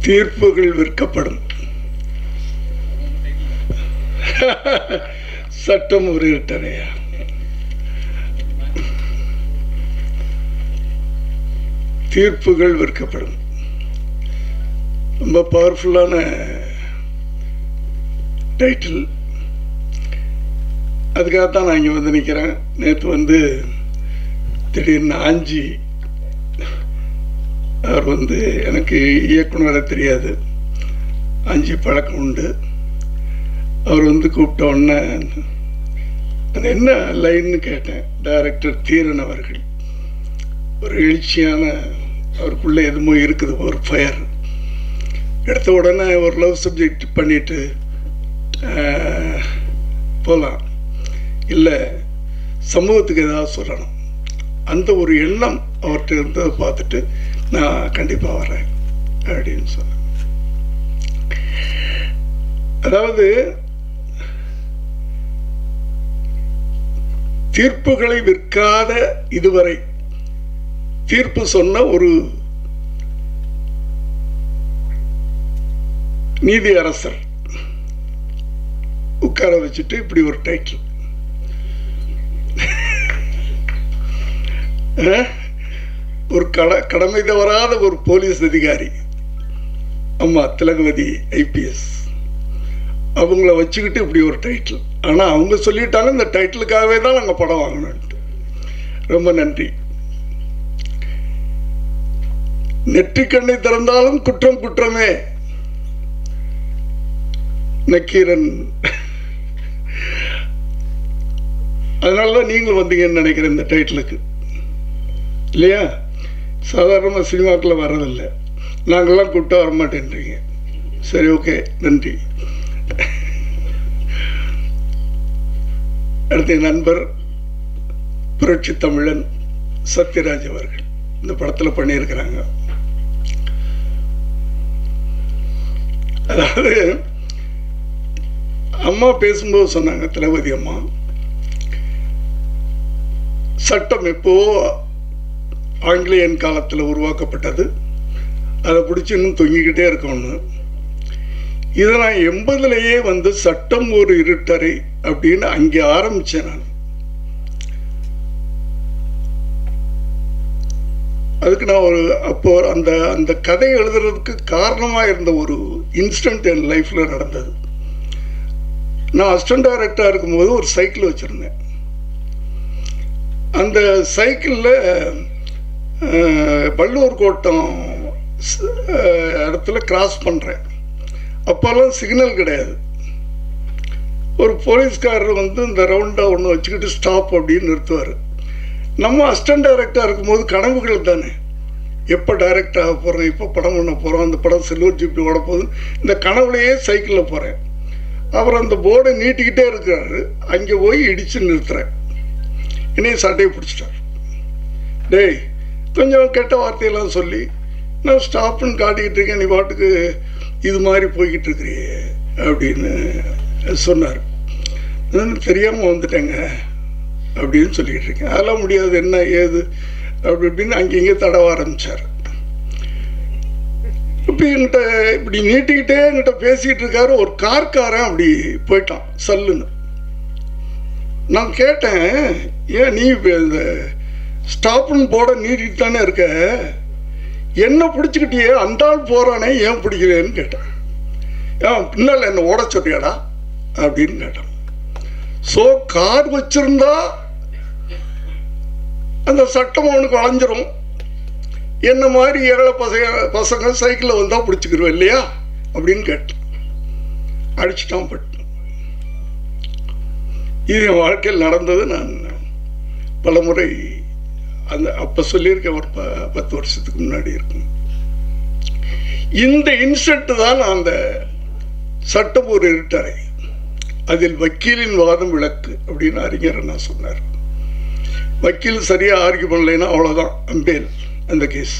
தீர்ப்புகள் விற்கப்படும் சட்டம் ஒரு இருட்டறையா தீர்ப்புகள் விற்கப்படும் ரொம்ப பவர்ஃபுல்லான டைட்டில் அதுக்காக தான் நான் இங்கே வந்து நிற்கிறேன் நேற்று வந்து திடீர்னு ஆஞ்சி அவர் வந்து எனக்கு இயக்குனரை தெரியாது ஆஞ்சி பழக்கம் உண்டு அவர் வந்து கூப்பிட்ட உடனே அது என்ன லைன்னு கேட்டேன் டைரக்டர் தீரன் அவர்கள் ஒரு எழுச்சியான அவருக்குள்ளே எதுமோ இருக்குது ஒரு ஃபயர் எடுத்த உடனே ஒரு லவ் சப்ஜெக்ட் பண்ணிட்டு போகலாம் இல்லை சமூகத்துக்கு ஏதாவது சொல்லணும் அந்த ஒரு எண்ணம் அவர்கிட்ட இருந்ததை பார்த்துட்டு நான் கண்டிப்பாக வரேன் அப்படின்னு சொன்னேன் அதாவது தீர்ப்புகளை விற்காத இதுவரை தீர்ப்பு சொன்ன ஒரு நீதி அரசர் உட்கார வச்சுட்டு இப்படி ஒரு டைட்டில் ஒரு கட கடமை தவறாத ஒரு போலீஸ் அதிகாரி ஆமா திலகவதி ஐபிஎஸ் அவங்கள வச்சுக்கிட்டு இப்படி ஒரு டைட்டில் ஆனால் அவங்க சொல்லிட்டாங்க இந்த டைட்டிலுக்காகவே தான் நாங்கள் படம் வாங்கணுன்ட்டு ரொம்ப நன்றி நெற்றிக்கண்ணை திறந்தாலும் குற்றம் குற்றமே நக்கீரன் அதனால தான் நீங்களும் வந்தீங்கன்னு நினைக்கிறேன் இந்த டைட்டிலுக்கு இல்லையா சாதாரணமாக சினிமாக்கில் வர்றதில்லை நாங்கள்லாம் கூப்பிட்டு வர மாட்டேன்றீங்க சரி ஓகே நன்றி அடுத்த நண்பர் புரட்சி தமிழன் சத்யராஜ் அவர்கள் இந்த படத்தில் பண்ணியிருக்கிறாங்க அதாவது அம்மா பேசும்போது சொன்னாங்க தளபதி அம்மா சட்டம் எப்போ ஆங்கிலேயன் காலத்தில் உருவாக்கப்பட்டது அதை பிடிச்சி இன்னும் தொங்கிக்கிட்டே இருக்கணும் இதை நான் எண்பதுலேயே வந்து சட்டம் ஒரு இருட்டறை அப்படின்னு அங்கே ஆரம்பித்தேன் நான் அதுக்கு நான் ஒரு அப்போ அந்த அந்த கதை எழுதுறதுக்கு காரணமாக இருந்த ஒரு இன்சிடென்ட் என் லைஃப்பில் நடந்தது நான் அசிஸ்டன்ட் டைரக்டராக இருக்கும்போது ஒரு சைக்கிள் வச்சுருந்தேன் அந்த சைக்கிளில் வள்ளுவர் கோட்டம் இடத்துல கிராஸ் பண்ணுறேன் அப்போல்லாம் சிக்னல் கிடையாது ஒரு போலீஸ்காரர் வந்து இந்த ரவுண்டாக ஒன்று வச்சுக்கிட்டு ஸ்டாப் அப்படின்னு நிறுத்துவார் நம்ம அசிஸ்டன்ட் டைரக்டாக இருக்கும்போது கனவுகள் தானே எப்போ டைரக்ட் ஆக போகிறோம் எப்போ படம் பண்ண போகிறோம் அந்த படம் சில்வர் ஜிப்டி ஓட போகுது இந்த கனவுலையே சைக்கிளில் போகிறேன் அவர் அந்த போர்டை நீட்டிக்கிட்டே இருக்கிறாரு அங்கே போய் இடித்து நிறுத்துறேன் என்னையும் சட்டையை பிடிச்சிட்டார் டேய் கொஞ்சம் கெட்ட வார்த்தையெல்லாம் சொல்லி நான் ஸ்டாப்னு காட்டிக்கிட்டு இருக்கேன் நீ பாட்டுக்கு இது மாதிரி போய்கிட்டு இருக்கிறியே அப்படின்னு சொன்னார் நான் தெரியாமல் வந்துட்டேங்க அப்படின்னு சொல்லிக்கிட்டு இருக்கேன் அதெல்லாம் முடியாது என்ன ஏது அப்படி இப்படின்னு அங்கே இங்கே தடவ ஆரம்பித்தார் இப்போ என்கிட்ட இப்படி நீட்டிக்கிட்டே என்கிட்ட பேசிக்கிட்டு இருக்காரு ஒரு கார்காரன் அப்படி போயிட்டான் சல்லுன்னு நான் கேட்டேன் ஏன் நீ இந்த ஸ்டாப்னு போட நீட்டிட்டு தானே இருக்க என்ன பிடிச்சிக்கிட்டியே அந்த ஆள் போகிறானே ஏன் பிடிக்கிறேன்னு கேட்டேன் ஏன் பின்னால் என்ன ஓட சொல்றியாடா அப்படின்னு கேட்டான் ஸோ கார் வச்சிருந்தா அந்த சட்டம் அவனுக்கு வளைஞ்சிரும் என்ன மாதிரி ஏழை பசங்க பசங்க சைக்கிளில் வந்தால் பிடிச்சிக்கிருவேன் இல்லையா அப்படின்னு கேட்டேன் அடிச்சுட்டான் பட்டு இது என் வாழ்க்கையில் நடந்தது நான் பல முறை அந்த அப்போ சொல்லியிருக்கேன் ஒரு ப பத்து வருஷத்துக்கு முன்னாடி இருக்கும் இந்த இன்சிடென்ட் தான் அந்த சட்டம் ஒரு இருட்டறை அதில் வக்கீலின் வாதம் விளக்கு அப்படின்னு அறிஞர் நான் சொன்னார் வக்கீல் சரியாக ஆர்கியூ பண்ணலைன்னா அவ்வளோதான் அம்பேல் அந்த கேஸ்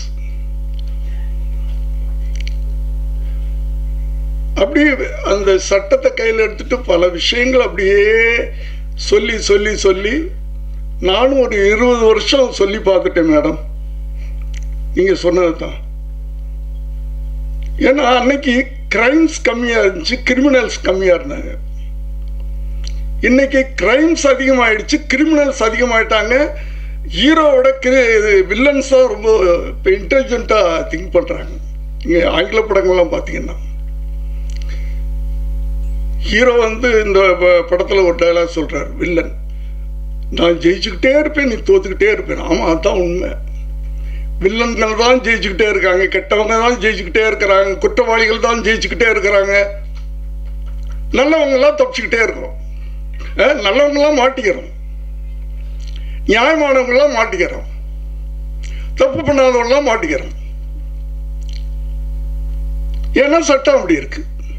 அப்படியே அந்த சட்டத்தை கையில் எடுத்துட்டு பல விஷயங்கள் அப்படியே சொல்லி சொல்லி சொல்லி நானும் ஒரு இருபது வருஷம் சொல்லி பார்த்துட்டேன் மேடம் நீங்கள் சொன்னது தான் ஏன்னா அன்னைக்கு கிரைம்ஸ் கம்மியாக இருந்துச்சு கிரிமினல்ஸ் கம்மியாக இருந்தாங்க இன்னைக்கு கிரைம்ஸ் அதிகமாயிடுச்சு கிரிமினல்ஸ் அதிகமாயிட்டாங்க ஹீரோவோட கிரி வில்லன்ஸ் தான் ரொம்ப இப்போ இன்டெலிஜென்ட்டாக திங்க் பண்ணுறாங்க இங்கே ஆங்கில படங்கள்லாம் பார்த்தீங்கன்னா ஹீரோ வந்து இந்த படத்தில் ஒரு டைலாக் சொல்கிறார் வில்லன் நான் ஜெயிச்சுக்கிட்டே இருப்பேன் நீ தோத்துக்கிட்டே இருப்பேன் ஆமாம் அதுதான் உண்மை வில்லன்கள் தான் ஜெயிச்சுக்கிட்டே இருக்காங்க கெட்டவங்க தான் ஜெயிச்சுக்கிட்டே இருக்கிறாங்க குற்றவாளிகள் தான் ஜெயிச்சுக்கிட்டே இருக்கிறாங்க நல்லவங்கெல்லாம் தப்பிச்சுக்கிட்டே இருக்கிறோம் அஹ் நல்லவங்களாம் மாட்டிக்கிறோம் நியாயமானவங்களாம் மாட்டிக்கிறோம் தப்பு பண்ணாதவங்களாம் மாட்டிக்கிறோம் ஏன்னா சட்டம் அப்படி இருக்கு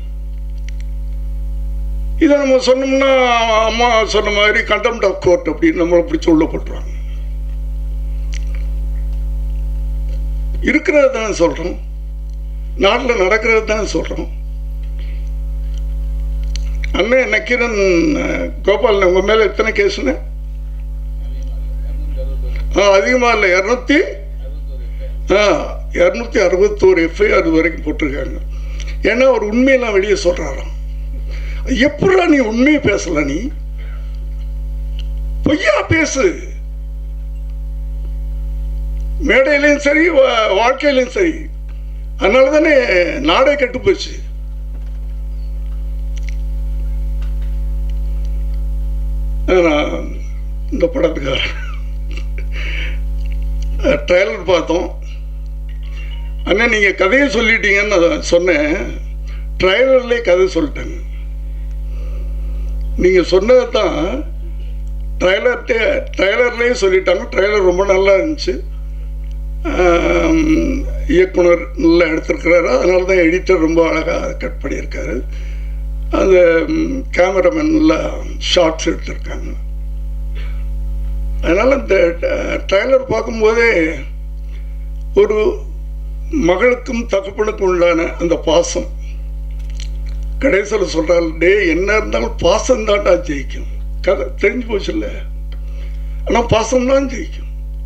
இதை நம்ம சொன்னோம்னா அம்மா சொன்ன மாதிரி கண்டெம்ட் ஆஃப் கோர்ட் அப்படின்னு நம்மளை பிடிச்சி உள்ள போட்டுருவாங்க இருக்கிறது தானே சொல்கிறோம் நாட்டில் நடக்கிறது தானே சொல்கிறோம் அண்ணன் நக்கீரன் அஹ், கோபாலன் உங்கள் மேலே எத்தனை கேஸுன்னு ஆ அதிகமாக இல்லை இரநூத்தி ஆ இரநூத்தி அறுபத்தோரு எஃப்ஐஆர் இது வரைக்கும் போட்டிருக்காங்க ஏன்னா அவர் உண்மையெல்லாம் வெளியே சொல்கிறாராம் எப்படா நீ உண்மையை பேசல நீ பொய்யா பேசு மேடையிலையும் சரி வா- வாழ்க்கையிலையும் சரி அதனால தானே நாடே கெட்டு போச்சு நான் இந்த படத்துக்காக ட்ரைலர் பார்த்தோம் அண்ணா நீங்கள் கதையை சொல்லிட்டீங்கன்னு நான் சொன்னேன் ட்ரைலர்லேயே கதை சொல்லிட்டேங்க நீங்கள் சொன்னதை தான் ட்ரைலர்ட்டே ட்ரைலர்லேயே சொல்லிட்டாங்க ட்ரைலர் ரொம்ப நல்லா இருந்துச்சு ஆம், இயக்குனர் நல்லா எடுத்திருக்கிறாரு அதனால தான் எடிட்டர் ரொம்ப அழகாக கட் பண்ணியிருக்காரு அந்த கேமராமேன் நல்லா ஷார்ட்ஸ் எடுத்திருக்காங்க அதனால் இந்த ட்ரைலர் பார்க்கும்போதே ஒரு மகளுக்கும் தகப்பனுக்கும் உண்டான அந்த பாசம் கடைசியில் சொல்கிறாள் டே என்ன இருந்தாலும் பாசம் தான்டா ஜெயிக்கும் கதை தெரிஞ்சு போச்சுல்ல ஆனால் பாசம் தான் ஜெயிக்கும்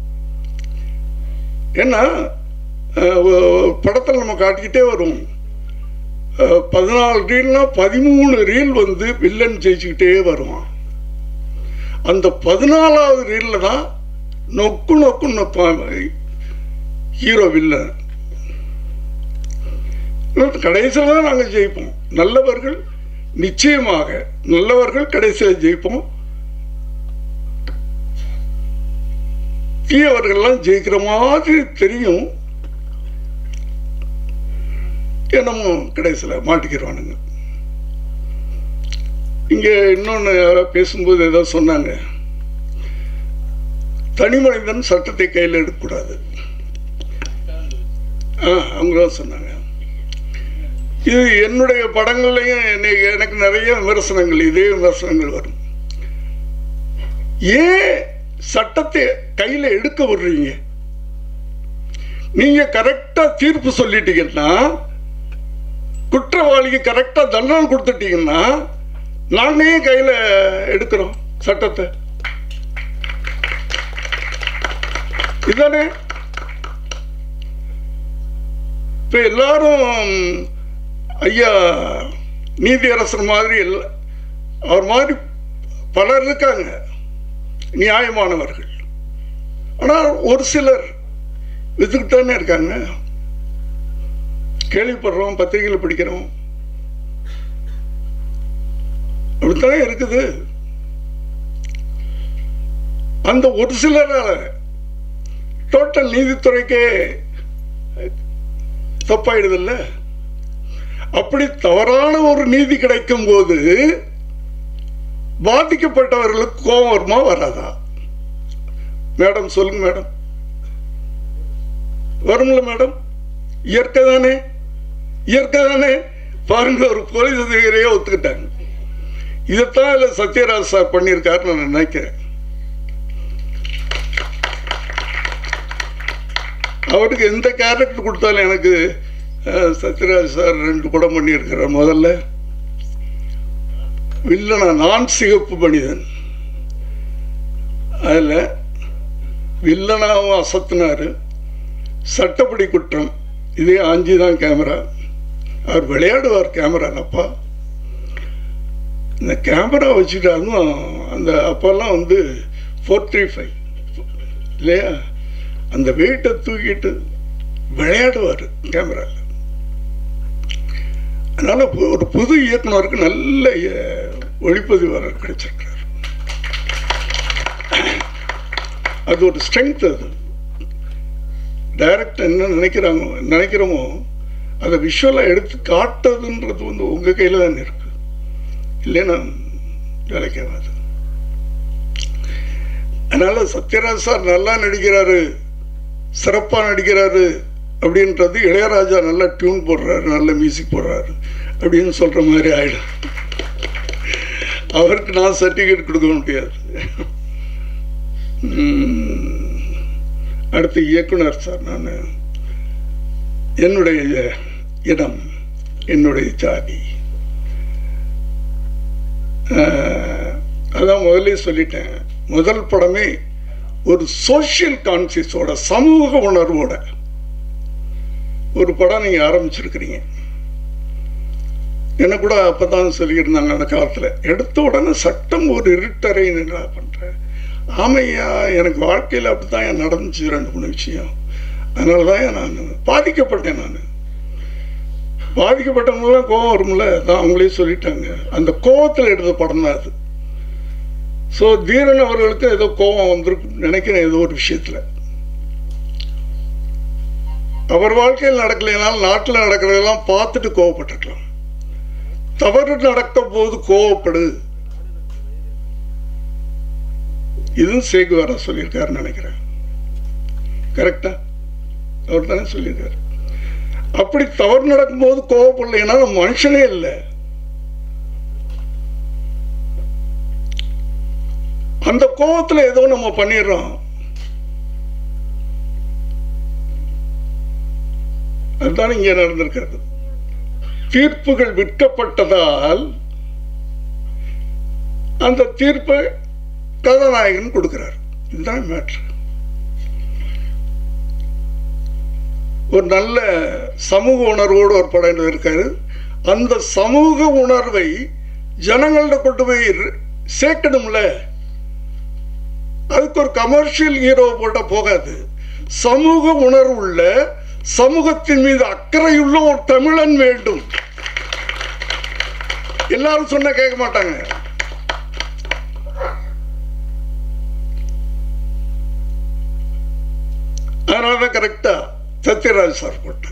ஏன்னா படத்தில் நம்ம காட்டிக்கிட்டே வரும் அஹ், பதினாலு ரீல்னா பதிமூணு ரீல் வந்து வில்லன் ஜெயிச்சுக்கிட்டே வருவான் அந்த பதினாலாவது ரீலில் தான் நொக்கு நொக்கு நொப்பான் ஹீரோ வில்லன் கடைசியில் தான் நாங்கள் ஜெயிப்போம் நல்லவர்கள் நிச்சயமாக நல்லவர்கள் கடைசியில் ஜெயிப்போம் தீயவர்கள்லாம் ஜெயிக்கிற மாதிரி தெரியும் என்னமோ கடைசியில் மாட்டிக்கிறானுங்க இங்கே இன்னொன்று யாரோ பேசும்போது ஏதோ சொன்னாங்க தனி மனிதன் சட்டத்தை கையில் எடுக்கக்கூடாது ஆ அவங்க தான் சொன்னாங்க இது என்னுடைய படங்கள்லையும் என்னை- எனக்கு நிறைய விமர்சனங்கள் இதே விமர்சனங்கள் வரும் ஏன் சட்டத்தை கையில் எடுக்க விடுறீங்க நீங்க கரெக்டா தீர்ப்பு சொல்லிட்டீங்கன்னா குற்றவாளிக்கு கரெக்டா தண்டனை கொடுத்துட்டீங்கன்னா நாங்க ஏன் கையில் எடுக்கிறோம் சட்டத்தை இதானே இப்போ எல்லாரும் ஐயா நீதியரசர் மாதிரி இல்லை அவர் மாதிரி பலர் இருக்காங்க நியாயமானவர்கள் ஆனால் ஒரு சிலர் வித்துக்கிட்டு தானே இருக்காங்க கேள்விப்படுறோம் பத்திரிகையில் படிக்கிறோம் அப்படித்தானே இருக்குது அந்த ஒரு சிலரால டோட்டல் நீதித்துறைக்கே தப்பாயிடுதில்ல அப்படி தவறான ஒரு நீதி கிடைக்கும் போது பாதிக்கப்பட்டவர்களுக்கு கோபம் வருமா வராதா மேடம் சொல்லுங்க மேடம் வரும்ல மேடம் இயற்கை தானே இயற்கை தானே பாருங்க ஒரு போலீஸ் அதிகாரியே ஒத்துக்கிட்டாங்க இதைத்தான் இல்லை சத்யராஜ் சார் பண்ணியிருக்காருன்னு நான் நினைக்கிறேன் அவருக்கு எந்த கேரக்டர் கொடுத்தாலும் எனக்கு அஹ், சத்யராஜ் சார் ரெண்டு படம் பண்ணியிருக்கிறார் முதல்ல வில்லனா நான் சிகப்பு மனிதன் அதில் வில்லனாவும் அசத்துனாரு சட்டப்படி குற்றம் இதே ஆஞ்சி தான் கேமரா அவர் விளையாடுவார் கேமரால அப்பா இந்த கேமரா வச்சுட்டாலும் அந்த அப்போல்லாம் வந்து ஃபோர் த்ரீ ஃபைவ் இல்லையா அந்த வெயிட்டை தூக்கிட்டு விளையாடுவார் கேமராவில் அதனால் ஒரு புது இயக்குனருக்கு நல்ல அஹ், ஒளிப்பதிவாளர் கிடைச்சிருக்கிறார் அது ஒரு ஸ்ட்ரென்த் அது டைரக்ட் என்ன நினைக்கிறாங்க நினைக்கிறோமோ அதை விஷுவலாக எடுத்து காட்டுறதுன்றது வந்து உங்கள் கையில் தான் இருக்கு இல்லைன்னா வேலைக்கு ஆகாது அதனால சத்யராஜ் சார் நல்லா நடிக்கிறாரு சிறப்பாக நடிக்கிறாரு அப்படின்றது இளையராஜா நல்லா டியூன் போடுறாரு நல்ல மியூசிக் போடுறாரு அப்படின்னு சொல்கிற மாதிரி ஆயிடும் அவருக்கு நான் சர்டிஃபிகேட் கொடுக்க முடியாது உம், அடுத்து இயக்குனர் சார் நான் என்னுடைய இடம் என்னுடைய ஜாதி ஆஹ், அதான் முதல்ல சொல்லிட்டேன் முதல் படமே ஒரு சோஷியல் கான்சியஸோட சமூக உணர்வோட ஒரு படம் நீங்கள் ஆரம்பிச்சிருக்கிறீங்க என்ன கூட அப்போ தான் சொல்லியிருந்தாங்க அந்த காலத்தில் எடுத்த உடனே சட்டம் ஒரு இருட்டறை என்ன பண்ணுறேன் ஆமையா எனக்கு வாழ்க்கையில் அப்படி தான் நடந்துச்சு ரெண்டு மூணு விஷயம் அதனால தான் நான் பாதிக்கப்பட்டேன் நான் பாதிக்கப்பட்டவங்களாம் கோவம் வரும்ல தான் அவங்களே சொல்லிட்டாங்க அந்த கோவத்தில் எடுத்த படம் தான் அது ஸோ தீரன் அவர்களுக்கு ஏதோ கோபம் வந்திருக்கு நினைக்கிறேன் ஏதோ ஒரு விஷயத்தில் அவர் வாழ்க்கையில் நடக்கலைனாலும் நாட்டில் நடக்கிறதெல்லாம் பார்த்துட்டு கோவப்பட்டிருக்கலாம் தவறு நடக்கும் போது கோவப்படு இதுவும் சேகுவாரா சொல்லியிருக்காருன்னு நினைக்கிறேன் கரெக்டா அவர் தானே சொல்லியிருக்காரு அப்படி தவறு நடக்கும்போது கோவப்படலைன்னா நம்ம மனுஷனே இல்லை அந்த கோபத்துல ஏதோ நம்ம பண்ணிடுறோம் அதுதான் இங்கே நடந்திருக்கிறது தீர்ப்புகள் விற்கப்பட்டதால் அந்த தீர்ப்பை கதாநாயகன் கொடுக்கிறார் இதுதான் மேட்ரு ஒரு நல்ல சமூக உணர்வோடு ஒரு படம் இருக்காரு அந்த சமூக உணர்வை ஜனங்கள்ட்ட கொண்டு போய் சேர்க்கணும்ல அதுக்கு ஒரு கமர்ஷியல் ஹீரோ போட்ட போகாது சமூக உணர்வுள்ள சமூகத்தின் மீது அக்கறையுள்ள ஒரு தமிழன் வேண்டும் எல்லாரும் சொன்ன கேட்க மாட்டாங்க அதனாலதான் கரெக்டா சத்யராஜ் சார் போட்டாங்க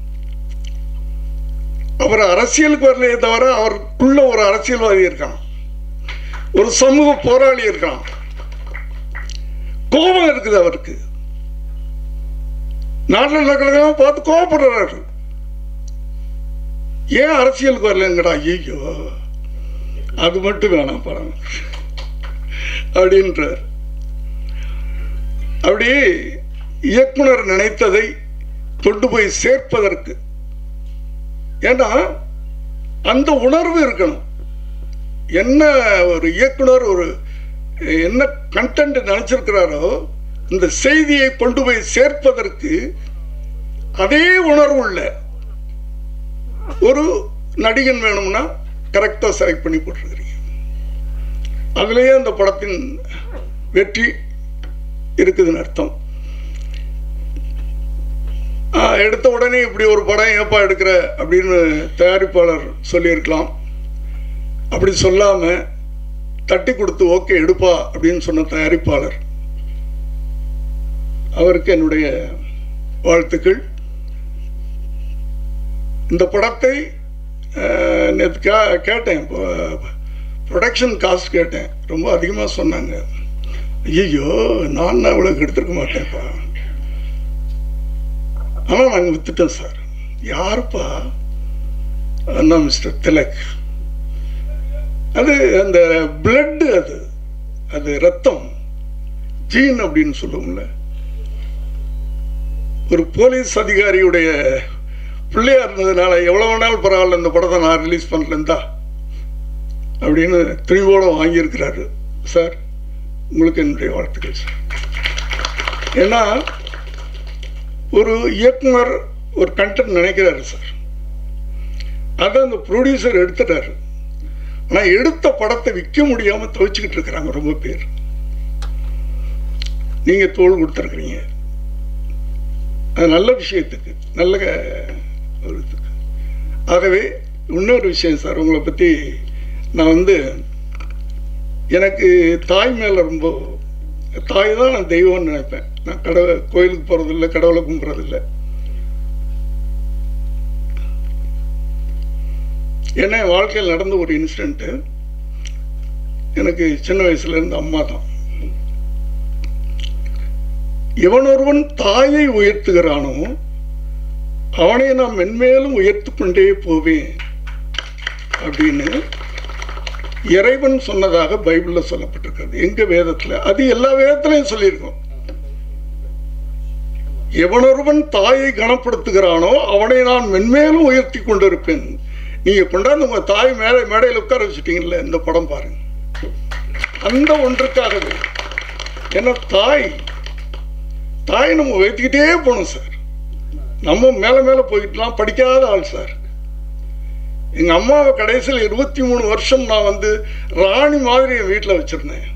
அவர் அரசியலுக்கு வரலையே தவிர அவருக்குள்ள ஒரு அரசியல்வாதி இருக்கான் ஒரு சமூக போராளி இருக்கான் கோபம் இருக்குது அவருக்கு நாட்டில் நடக்கிறதெல்லாம் பார்த்து கோபப்படுறாரு ஏன் அரசியலுக்கு வரலங்கடா ஐயோ அது மட்டும் வேணாம் படம் அப்படின்றார் அப்படி இயக்குனர் நினைத்ததை கொண்டு போய் சேர்ப்பதற்கு ஏன்னா அந்த உணர்வு இருக்கணும் என்ன ஒரு இயக்குனர் ஒரு என்ன கண்டென்ட் நினைச்சிருக்கிறாரோ இந்த செய்தியை கொண்டு போய் சேர்ப்பதற்கு அதே உணர்வு உள்ள ஒரு நடிகன் வேணும்னா கரெக்டாக செலக்ட் பண்ணி போட்டிருக்கிறீங்க அதுலேயே அந்த படத்தின் வெற்றி இருக்குதுன்னு அர்த்தம் ஆஹ், எடுத்த உடனே இப்படி ஒரு படம் ஏப்பா எடுக்கிற அப்படின்னு தயாரிப்பாளர் சொல்லியிருக்கலாம் அப்படி சொல்லாமல் தட்டி கொடுத்து ஓகே எடுப்பா அப்படின்னு சொன்ன தயாரிப்பாளர் அவருக்கு என்னுடைய வாழ்த்துக்கள் இந்த படத்தை நேற்று கே கேட்டேன் ப்ரொடக்ஷன் காஸ்ட் கேட்டேன் ரொம்ப அதிகமாக சொன்னாங்க ஐயோ நான் தான் இவ்வளோக்கு எடுத்துருக்க மாட்டேன்ப்பா ஆனால் நாங்கள் வித்துட்டோம் சார் யாருப்பா அண்ணா மிஸ்டர் திலக் அது அந்த பிளட்டு அது அது ரத்தம் ஜீன் அப்படின்னு சொல்லுவோம்ல ஒரு போலீஸ் அதிகாரியுடைய பிள்ளையா இருந்ததுனால எவ்வளோ வேணாலும் பரவாயில்ல இந்த படத்தை நான் ரிலீஸ் பண்ணலந்தா அப்படின்னு துணிவோடு வாங்கியிருக்கிறாரு சார் உங்களுக்கு என்னுடைய வாழ்த்துக்கள் சார் ஏன்னா ஒரு இயக்குனர் ஒரு கண்டென்ட் நினைக்கிறாரு சார் அதை அந்த ப்ரொடியூசர் எடுத்துட்டாரு ஆனால் எடுத்த படத்தை விற்க முடியாமல் துவைச்சிக்கிட்டு இருக்கிறாங்க ரொம்ப பேர் நீங்கள் தோல் கொடுத்துருக்குறீங்க அது நல்ல விஷயத்துக்கு நல்ல க- ஒரு இதுக்கு ஆகவே இன்னொரு விஷயம் சார் உங்களை பற்றி நான் வந்து எனக்கு தாய் மேலே ரொம்ப தாய் தான் நான் தெய்வம்னு நினைப்பேன் நான் கடவுள் கோயிலுக்கு போகிறதில்ல கடவுளை கும்பிட்றதில்ல ஏன்னா என் வாழ்க்கையில் நடந்த ஒரு இன்சிடெண்ட்டு எனக்கு சின்ன வயசுல இருந்து அம்மா தான் எவனொருவன் தாயை உயர்த்துகிறானோ அவனை நான் மென்மேலும் உயர்த்து கொண்டே போவேன் அப்படின்னு இறைவன் சொன்னதாக பைபிளில் சொல்லப்பட்டிருக்கிறது எங்க வேதத்தில் அது எல்லா வேதத்திலையும் சொல்லியிருக்கோம் எவனொருவன் தாயை கனப்படுத்துகிறானோ அவனை நான் மென்மேலும் உயர்த்தி கொண்டிருப்பேன் நீங்க கொண்டாந்து உங்க தாய் மேலே மேடையில் உட்கார வச்சுட்டீங்கல்ல இந்த படம் பாருங்க அந்த ஒன்றுக்காகவே ஏன்னா தாய் தாய் நம்ம உயர்த்திக்கிட்டே போகணும் சார் நம்ம மேலே மேலே போயிட்டுலாம் படிக்காத ஆள் சார் எங்க அம்மாவை கடைசியில் இருபத்தி மூணு வருஷம் நான் வந்து ராணி மாதிரி என் வீட்டில் வச்சிருந்தேன்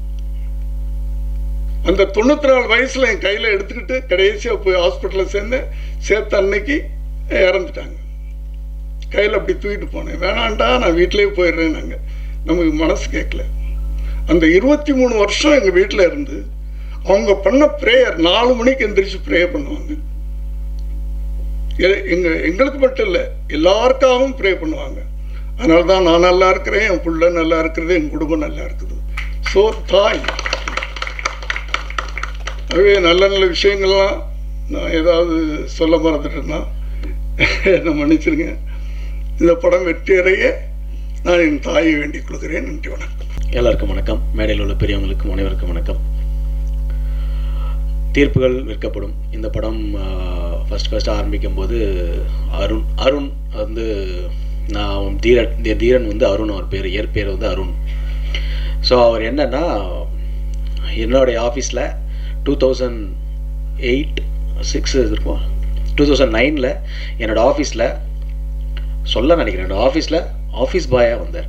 அந்த தொண்ணூத்தி நாலு வயசுல என் கையில எடுத்துக்கிட்டு கடைசியா போய் ஹாஸ்பிட்டல்ல சேர்ந்தேன் சேர்த்த அன்னைக்கு இறந்துட்டாங்க கையில் அப்படி தூக்கிட்டு போனேன் வேணாண்டா நான் வீட்டிலேயே போயிடுறேன் நாங்கள் நமக்கு மனசு கேட்கல அந்த இருபத்தி மூணு வருஷம் எங்கள் வீட்டில் இருந்து அவங்க பண்ண ப்ரேயர் நாலு மணிக்கு எந்திரிச்சு ப்ரேயர் பண்ணுவாங்க எ- எங்க எங்களுக்கு மட்டும் இல்லை எல்லாருக்காகவும் ப்ரே பண்ணுவாங்க அதனால தான் நான் நல்லா இருக்கிறேன் என் புள்ள நல்லா இருக்கிறது என் குடும்பம் நல்லா இருக்குது ஸோ தாய் ஆகவே நல்ல நல்ல விஷயங்கள்லாம் நான் ஏதாவது சொல்ல மறந்துட்டேன்னா என்னை மன்னிச்சிருங்க இந்த படம் வெற்றியடைய நான் என் தாயை வேண்டிக் கொள்கிறேன் நன்றி வணக்கம் எல்லாருக்கும் வணக்கம் மேடையில் உள்ள பெரியவங்களுக்கும் அனைவருக்கும் வணக்கம் தீர்ப்புகள் விற்கப்படும் இந்த படம் ஃபர்ஸ்ட் ஃபர்ஸ்ட் ஆரம்பிக்கும் போது அருண் அருண் வந்து நான் தீரன் தி- தீரன் வந்து அருண் அவர் பேர் இயற்பேர் வந்து அருண் ஸோ அவர் என்னன்னா என்னுடைய ஆஃபீஸில் டூ தௌசண்ட் எயிட் சிக்ஸ் இருக்கும் டூ தௌசண்ட் நைனில் என்னோடய ஆஃபீஸில் சொல்ல நினைக்கிறேன் என்னோட ஆஃபீஸில் ஆஃபீஸ் பாயாக வந்தார்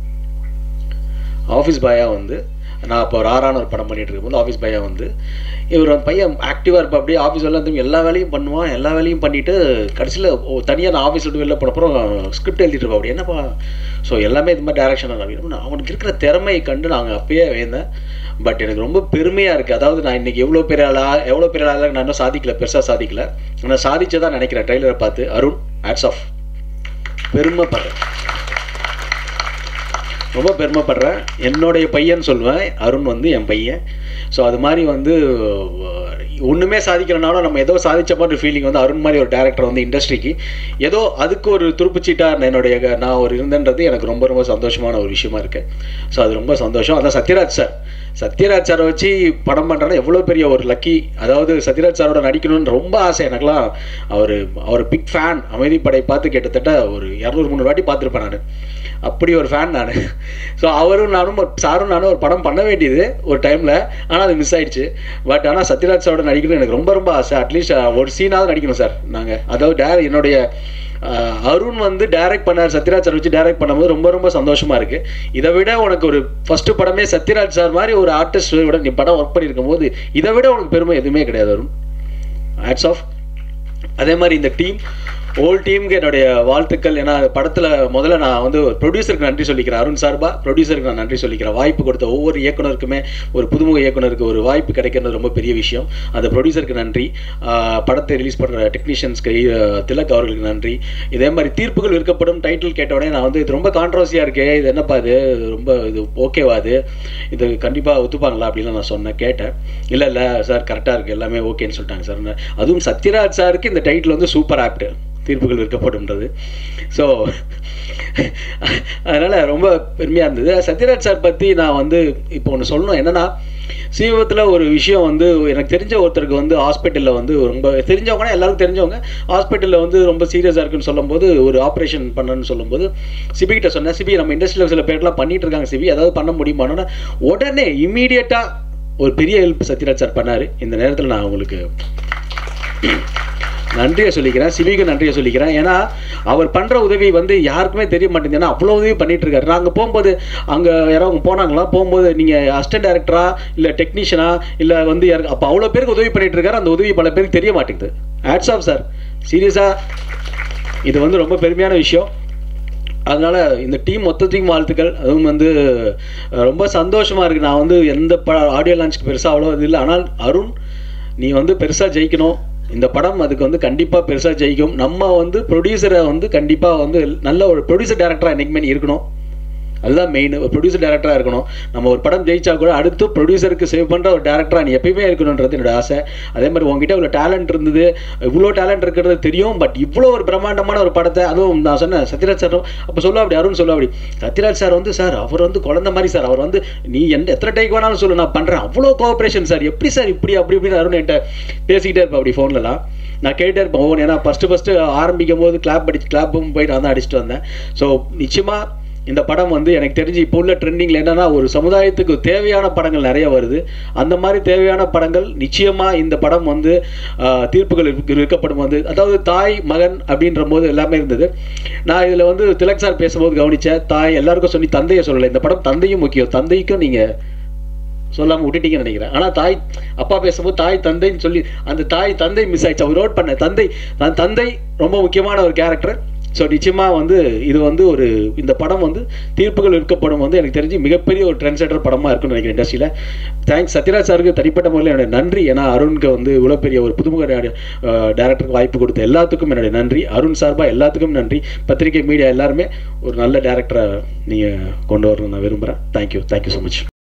ஆஃபீஸ் பாயாக வந்து நான் அப்போ ராரான ஒரு படம் பண்ணிட்டு இருக்கும்போது ஆஃபீஸ் பாயாக வந்து இவர் அந்த பையன் ஆக்டிவாக இருப்பா அப்படியே ஆஃபீஸ் வெளில வந்து எல்லா வேலையும் பண்ணுவான் எல்லா வேலையும் பண்ணிட்டு கடைசியில் தனியாக நான் ஆஃபீஸ் விட்டு வெளில போனப்புறம் ஸ்கிரிப்ட் எழுதிட்டு இருப்பா அப்படி என்னப்பா ஸோ எல்லாமே இது மாதிரி டேரக்ஷன் அப்படின்னு அவனுக்கு இருக்கிற திறமையை கண்டு நாங்கள் அப்பயே வேந்தேன் பட் எனக்கு ரொம்ப பெருமையாக இருக்குது அதாவது நான் இன்னைக்கு எவ்வளோ பெரிய ஆளா எவ்வளோ பெரிய ஆளா நான் இன்னும் சாதிக்கல பெருசாக சாதிக்கல நான் சாதிச்சதா நினைக்கிறேன் ட்ரெய்லரை பார்த்து அருண் ஹேட்ஸ் ஆஃப் பெருமைப்படுறேன் ரொம்ப பெருமைப்படுறேன் என்னுடைய பையன் சொல்லுவேன் அருண் வந்து என் பையன் ஸோ அது மாதிரி வந்து அஹ், ஒண்ணுமே சாதிக்கலனாலும் நம்ம ஏதோ சாதிச்ச மாதிரி ஃபீலிங் வந்து அருண் மாதிரி ஒரு டேரக்டர் வந்து இண்டஸ்ட்ரிக்கு ஏதோ அதுக்கு ஒரு துருப்புச்சீட்டா என்னுடைய க- நான் ஒரு இருந்தேன்றது எனக்கு ரொம்ப ரொம்ப சந்தோஷமான ஒரு விஷயமா இருக்கு ஸோ அது ரொம்ப சந்தோஷம் அதான் சத்யராஜ் சார் சத்யராஜ் சாரை வச்சு படம் பண்ணுறேன்னா எவ்வளோ பெரிய ஒரு லக்கி அதாவது சத்யராஜ் சாரோட நடிக்கணும்னு ரொம்ப ஆசை எனக்குலாம் அவர் அவர் பிக் ஃபேன் அமைதிப்படை பார்த்து கிட்டத்தட்ட ஒரு இரநூறு முந்நூறு வாட்டி பார்த்துருப்பேன் நான் அப்படி ஒரு ஃபேன் நான் ஸோ அவரும் நானும் ஒரு- சாரும் நானும் ஒரு படம் பண்ண வேண்டியது ஒரு டைமில் ஆனால் அது மிஸ் ஆயிடுச்சு பட் ஆனால் சத்யராஜ் சாரோட நடிக்கணும் எனக்கு ரொம்ப ரொம்ப ஆசை அட்லீஸ்ட் ஒரு சீனாவது நடிக்கணும் சார் நாங்கள் அதாவது டே என்னுடைய அஹ், அருண் வந்து டைரக்ட் பண்ணார் சத்யராஜ் சார் வச்சு டைரக்ட் பண்ணும்போது ரொம்ப ரொம்ப சந்தோஷமா இருக்கு இதை விட உனக்கு ஒரு ஃபர்ஸ்ட் படமே சத்யராஜ் சார் மாதிரி ஒரு ஆர்டிஸ்ட் விட நீ படம் ஒர்க் பண்ணியிருக்கும் போது இதை விட உனக்கு பெருமை எதுவுமே கிடையாது அருண் ஹேட்ஸ் ஆஃப் அதே மாதிரி இந்த டீம் ஓல் டீமுக்கு என்னுடைய வாழ்த்துக்கள் ஏன்னா படத்தில் முதல்ல நான் வந்து ப்ரொடியூசருக்கு நன்றி சொல்லிக்கிறேன் அருண் சார்பா ப்ரொடியூசருக்கு நான் நன்றி சொல்லிக்கிறேன் வாய்ப்பு கொடுத்த ஒவ்வொரு இயக்குனருக்குமே ஒரு புதுமுக இயக்குனருக்கு ஒரு வாய்ப்பு கிடைக்கிறது ரொம்ப பெரிய விஷயம் அந்த ப்ரொடியூசருக்கு நன்றி ஆஹ் படத்தை ரிலீஸ் பண்ணுற டெக்னீஷியன்ஸ்க்கு திலக் அவர்களுக்கு நன்றி இதே மாதிரி தீர்ப்புகள் விற்கப்படும் டைட்டில் கேட்ட உடனே நான் வந்து இது ரொம்ப கான்ட்ரவர்சியாக இருக்கே இது என்னப்பா இது ரொம்ப இது ஓகேவா இது இது கண்டிப்பாக ஒத்துப்பாங்களா அப்படின்னு நான் சொன்னேன் கேட்டேன் இல்லை இல்லை சார் கரெக்டாக இருக்குது எல்லாமே ஓகேன்னு சொல்லிட்டாங்க சார் அதுவும் சத்யராஜ் சாருக்கு இந்த டைட்டில் வந்து சூப்பர் ஆப்ட் தீர்ப்புகள் விற்கப்படும்ன்றது ஸோ அதனால் ரொம்ப பெருமையாக இருந்தது சத்யராஜ் சார் பற்றி நான் வந்து இப்போ ஒன்று சொல்லணும் என்னென்னா சமீபத்தில் ஒரு விஷயம் வந்து எனக்கு தெரிஞ்ச ஒருத்தருக்கு வந்து ஹாஸ்பிட்டலில் வந்து ரொம்ப தெரிஞ்சவங்கன்னா எல்லாருக்கும் தெரிஞ்சவங்க ஹாஸ்பிட்டலில் வந்து ரொம்ப சீரியஸாக இருக்குன்னு சொல்லும்போது ஒரு ஆப்ரேஷன் பண்ணணும்னு சொல்லும்போது சிபி கிட்ட சொன்னேன் சிபி நம்ம இண்டஸ்ட்ரியில் சில பேர்லாம் பண்ணிட்டு இருக்காங்க சிபி அதாவது பண்ண முடியுமானோன்னா உடனே இம்மீடியட்டாக ஒரு பெரிய ஹெல்ப் சத்யராஜ் சார் பண்ணார் இந்த நேரத்தில் நான் உங்களுக்கு நன்றியை சொல்லிக்கிறேன் சிவிக்கு நன்றியை சொல்லிக்கிறேன் ஏன்னா அவர் பண்ணுற உதவி வந்து யாருக்குமே தெரிய மாட்டேங்குது ஏன்னா அவ்வளோ உதவி பண்ணிட்டு இருக்காரு நாங்கள் போகும்போது அங்கே யாராவது போனாங்களா போகும்போது நீங்கள் அசிஸ்டன்ட் டேரக்டரா இல்லை டெக்னீஷியனா இல்லை வந்து யாருக்கு அப்போ அவ்வளோ பேருக்கு உதவி பண்ணிட்டு இருக்காரு அந்த உதவி பல பேருக்கு தெரிய மாட்டேங்குது ஆட்ஸ் ஆஃப் சார் சீரியஸாக இது வந்து ரொம்ப பெருமையான விஷயம் அதனால இந்த டீம் மொத்தத்தையும் வாழ்த்துக்கள் அதுவும் வந்து அஹ், ரொம்ப சந்தோஷமா இருக்கு நான் வந்து எந்த ப ஆடியோ லான்ச்சுக்கு பெருசாக அவ்வளோ இது இல்லை ஆனால் அருண் நீ வந்து பெருசாக ஜெயிக்கணும் இந்த படம் அதுக்கு வந்து கண்டிப்பாக பெருசாக ஜெயிக்கும் நம்ம வந்து ப்ரொடியூசரை வந்து கண்டிப்பாக வந்து நல்ல ஒரு ப்ரொடியூசர் டேரக்டராக என்னைக்குமே நீ இருக்கணும் அதுதான் மெயின் ஒரு ப்ரொடியூசர் டேரக்டராக இருக்கணும் நம்ம ஒரு படம் ஜெயிச்சா கூட அடுத்து ப்ரொடியூசருக்கு சேவ் பண்ணுற ஒரு டேரக்டராக நீ எப்பயுமே இருக்கணுன்றது என்னோட ஆசை அதே மாதிரி உங்ககிட்ட இவ்வளோ டேலண்ட் இருந்தது இவ்வளோ டேலண்ட் இருக்கிறது தெரியும் பட் இவ்வளோ ஒரு பிரம்மாண்டமான ஒரு படத்தை அதுவும் நான் சொன்னேன் சத்யராஜ் சார் அப்போ சொல்ல அப்படி அருண் சொல்ல அப்படி சத்யராஜ் சார் வந்து சார் அவர் வந்து குழந்த மாதிரி சார் அவர் வந்து நீ எந்த எத்தனை டைக் வேணாலும் சொல்லு நான் பண்ணுறேன் அவ்வளோ கோஆப்ரேஷன் சார் எப்படி சார் இப்படி அப்படி இப்படின்னு அருண் என்கிட்ட பேசிக்கிட்டே இருப்பேன் அப்படி ஃபோன்லலாம் நான் கேட்டே இருப்பேன் ஒவ்வொன்று ஏன்னா ஃபஸ்ட்டு ஃபஸ்ட்டு ஆரம்பிக்கும் போது கிளாப் அடிச்சு கிளாப்பும் போய் நான் தான் அடிச்சுட்டு வந்தேன் ஸோ நிச்சயமாக இந்த படம் வந்து எனக்கு தெரிஞ்சு இப்போ உள்ள ட்ரெண்டிங்கில் என்னன்னா ஒரு சமுதாயத்துக்கு தேவையான படங்கள் நிறைய வருது அந்த மாதிரி தேவையான படங்கள் நிச்சயமாக இந்த படம் வந்து ஆஹ், தீர்ப்புகள் இருக்க- இருக்கப்படும் வந்து அதாவது தாய் மகன் அப்படின்ற போது எல்லாமே இருந்தது நான் இதில் வந்து திலக் சார் பேசும்போது கவனித்தேன் தாய் எல்லாருக்கும் சொல்லி தந்தையை சொல்லலை இந்த படம் தந்தையும் முக்கியம் தந்தைக்கும் நீங்கள் சொல்லாமல் விட்டுட்டீங்கன்னு நினைக்கிறேன் ஆனால் தாய் அப்பா பேசும்போது தாய் தந்தைன்னு சொல்லி அந்த தாய் தந்தை மிஸ் ஆயிடுச்சு அவர் ரோட் பண்ண தந்தை தன் தந்தை ரொம்ப முக்கியமான ஒரு கேரக்டர் ஸோ நிச்சயமாக வந்து இது வந்து ஒரு இந்த படம் வந்து தீர்ப்புகள் இருக்கப்படும் வந்து எனக்கு தெரிஞ்சு மிகப்பெரிய ஒரு ட்ரெண்ட் செட்டர் படமாக இருக்கும்னு நினைக்கிறேன் இண்டஸ்ட்ரியில் தேங்க்ஸ் சத்யராஜ் சாருக்கு தனிப்பட்ட முறையில் என்னுடைய நன்றி ஏன்னா அருணுக்கு வந்து இவ்வளோ பெரிய ஒரு புதுமுக டேரக்டருக்கு வாய்ப்பு கொடுத்த எல்லாத்துக்கும் என்னுடைய நன்றி அருண் சார்பாக எல்லாத்துக்கும் நன்றி பத்திரிகை மீடியா எல்லாருமே ஒரு நல்ல டேரக்டரை நீங்கள் கொண்டு வரணும்னு நான் விரும்புகிறேன் தேங்க்யூ தேங்க்யூ ஸோ மச்